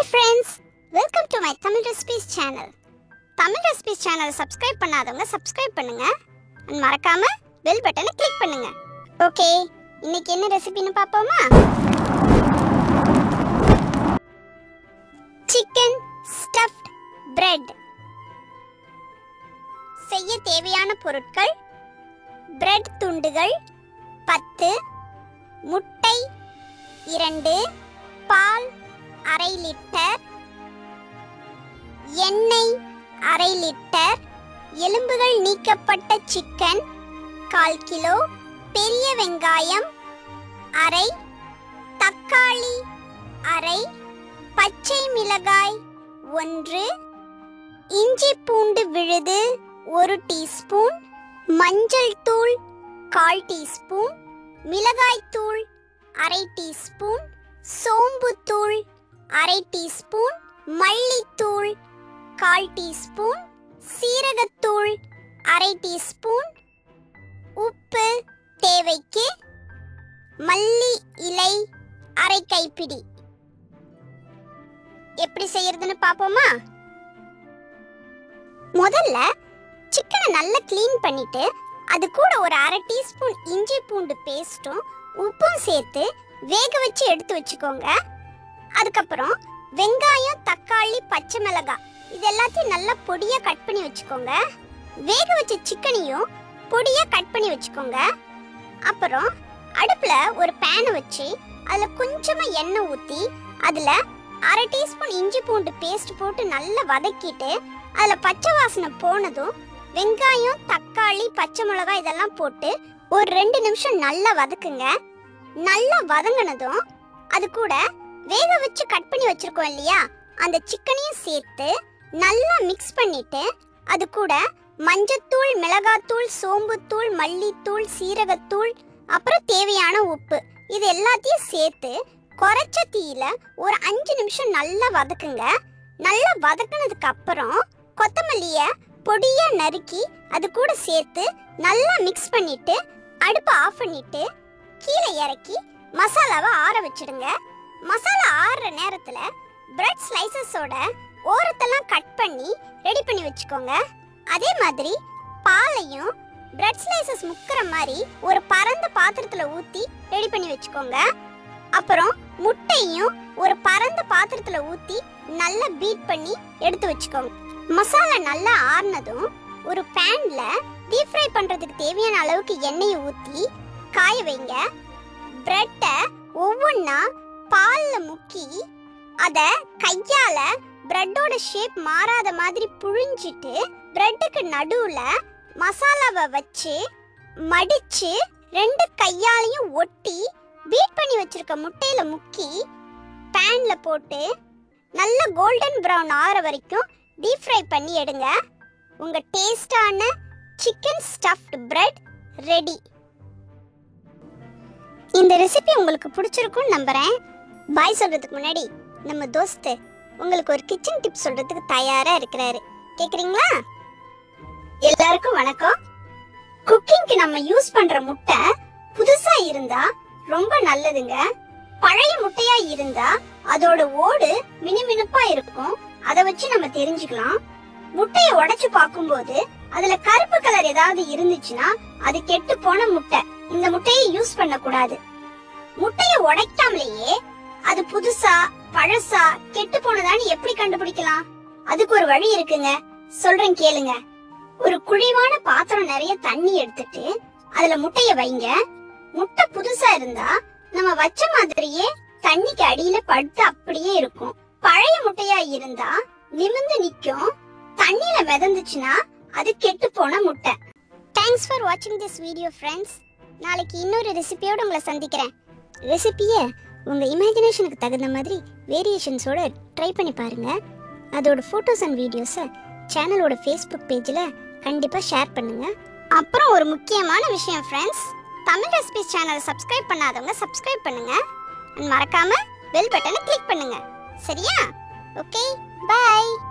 friends welcome to my Tamil recipes channel Tamil recipes சேனலை subscribe பண்ணாதவங்க subscribe பண்ணுங்க அண்ட் மறக்காம பெல் பட்டனை கிளிக் பண்ணுங்க ஓகே இன்னைக்கு என்ன ரெசிபின்னு பார்ப்போமா சிக்கன் ஸ்டஃப்ட் பிரெட் செய்ய தேவையான பொருட்கள் பிரெட் துண்டுகள் பத்து முட்டை இரண்டு பால் அரை லிட்டர் எண்ணெய் அரை லிட்டர் எலும்புகள் நீக்கப்பட்ட சிக்கன் கால் கிலோ பெரிய வெங்காயம் அரை தக்காளி அரை பச்சை மிளகாய் ஒன்று இஞ்சி பூண்டு விழுது ஒரு டீஸ்பூன் மஞ்சள் தூள் கால் டீஸ்பூன் மிளகாய் தூள் அரை டீஸ்பூன் சோம்பு தூள் அரை டீஸ்பூன் மல்லித்தூள் கால் டீஸ்பூன் சீரகத்தூள் அரை டீஸ்பூன் உப்பு தேவைக்கு மல்லி இலை அரை கைப்பிடி எப்படி செய்யறதுன்னு பாப்போமா முதல்ல சிக்கனை நல்லா க்ளீன் பண்ணிட்டு அது கூட ஒரு அரை டீஸ்பூன் இஞ்சி பூண்டு பேஸ்ட்டும் உப்பும் சேர்த்து வேக வச்சு எடுத்து வச்சுக்கோங்க அதுக்கப்புறம் வெங்காயம் தக்காளி பச்சை மிளகாய் இது எல்லாத்தையும் நல்லா பொடியா கட் பண்ணி வச்சுக்கோங்க வேக வச்ச சிக்கனையும் பொடியா கட் பண்ணி வச்சுக்கோங்க அப்புறம் அடுப்புல ஒரு பேன் வச்சு அதுல கொஞ்சமா எண்ணெய் ஊத்தி அதுல அரை டீஸ்பூன் இஞ்சி பூண்டு பேஸ்ட் போட்டு நல்லா வதக்கிட்டு அதுல பச்சை வாசனை போனதும் வெங்காயம் தக்காளி பச்சை மிளகாய் இதெல்லாம் போட்டு ஒரு ரெண்டு நிமிஷம் நல்லா வதக்குங்க நல்லா வதங்கினதும் அது கூட வேக வச்சு கட் பண்ணி வச்சிருக்கோம் இல்லையா அந்த சிக்கனையும் சேர்த்து நல்லா மிக்ஸ் பண்ணிட்டு அது கூட மஞ்சத்தூள் மிளகாத்தூள் சோம்புத்தூள் மல்லித்தூள் சீரகத்தூள் அப்புறம் தேவையான உப்பு இது எல்லாத்தையும் சேர்த்து குறைச்ச தீயில ஒரு அஞ்சு நிமிஷம் நல்லா வதக்குங்க நல்லா வதக்குனதுக்கு அப்புறம் கொத்தமல்லிய பொடியா நறுக்கி அது கூட சேர்த்து நல்லா மிக்ஸ் பண்ணிட்டு அடுப்பை ஆஃப் பண்ணிட்டு கீழே இறக்கி மசாலாவை ஆற வச்சிடுங்க மசாலா ஆறுற நேரத்துல பிரெட் ஸ்லைசஸோட ஓரத்தெல்லாம் கட் பண்ணி ரெடி பண்ணி வச்சுக்கோங்க அதே மாதிரி பாலையும் பிரெட் ஸ்லைசஸ் முக்கிற மாதிரி ஒரு பரந்த பாத்திரத்துல ஊத்தி ரெடி பண்ணி வச்சுக்கோங்க அப்புறம் முட்டையும் ஒரு பரந்த பாத்திரத்துல ஊத்தி நல்லா பீட் பண்ணி எடுத்து வச்சுக்கோங்க மசாலா நல்லா ஆறுனதும் ஒரு பேன்ல டீப் ஃப்ரை பண்றதுக்கு தேவையான அளவுக்கு எண்ணெயை ஊத்தி காய வைங்க பிரெட்டை ஒவ்வொன்றா பால்ல முக்கி அத கையால பிரெட்டோட ஷேப் மாறாத மாதிரி புழிஞ்சிட்டு பிரெட்டுக்கு நடுவுல மசாலாவை வச்சு மடிச்சு ரெண்டு கையாலையும் ஒட்டி பீட் பண்ணி வச்சிருக்க முட்டையில முக்கி பேன்ல போட்டு நல்ல கோல்டன் பிரவுன் ஆற வரைக்கும் டீப் ஃப்ரை பண்ணி எடுங்க உங்க டேஸ்டான சிக்கன் ஸ்டஃப்ட் பிரெட் ரெடி இந்த ரெசிபி உங்களுக்கு பிடிச்சிருக்கும்னு நம்புறேன் பாய் சொல்றதுக்கு முன்னாடி நம்ம தோஸ்து உங்களுக்கு ஒரு கிச்சன் டிப் சொல்றதுக்கு தயாரா இருக்கிறாரு கேக்குறீங்களா எல்லாருக்கும் வணக்கம் குக்கிங்க்கு நம்ம யூஸ் பண்ற முட்டை புதுசா இருந்தா ரொம்ப நல்லதுங்க பழைய முட்டையா இருந்தா அதோட ஓடு மினுமினுப்பா இருக்கும் அதை வச்சு நம்ம தெரிஞ்சுக்கலாம் முட்டைய உடைச்சு பார்க்கும்போது அதுல கருப்பு கலர் ஏதாவது இருந்துச்சுன்னா அது கெட்டு போன முட்டை இந்த முட்டையை யூஸ் பண்ண கூடாது முட்டைய உடைக்காமலேயே அது புதுசா பழசா கெட்டு போனதான்னு எப்படி கண்டுபிடிக்கலாம் அதுக்கு ஒரு வழி இருக்குங்க சொல்றேன் கேளுங்க ஒரு குழிவான பாத்திரம் நிறைய தண்ணி எடுத்துட்டு அதுல முட்டைய வைங்க முட்டை புதுசா இருந்தா நம்ம வச்ச மாதிரியே தண்ணிக்கு அடியில படுத்து அப்படியே இருக்கும் பழைய முட்டையா இருந்தா நிமிர்ந்து நிக்கும் தண்ணியில மிதந்துச்சுன்னா அது கெட்டு போன முட்டை தேங்க்ஸ் ஃபார் வாட்சிங் திஸ் வீடியோ ஃப்ரெண்ட்ஸ் நாளைக்கு இன்னொரு ரெசிபியோட உங்களை சந்திக்கிறேன் ரெசிபியை உங்கள் இமேஜினேஷனுக்கு தகுந்த மாதிரி வேரியேஷன்ஸோட ட்ரை பண்ணி பாருங்க அதோட ஃபோட்டோஸ் அண்ட் வீடியோஸை சேனலோட ஃபேஸ்புக் பேஜில் கண்டிப்பாக ஷேர் பண்ணுங்க அப்புறம் ஒரு முக்கியமான விஷயம் ஃப்ரெண்ட்ஸ் தமிழ் ரெசிபிஸ் சேனலை சப்ஸ்கிரைப் பண்ணாதவங்க சப்ஸ்கிரைப் பண்ணுங்க அண்ட் மறக்காம பெல் பட்டனை கிளிக் பண்ணுங்க சரியா ஓகே பை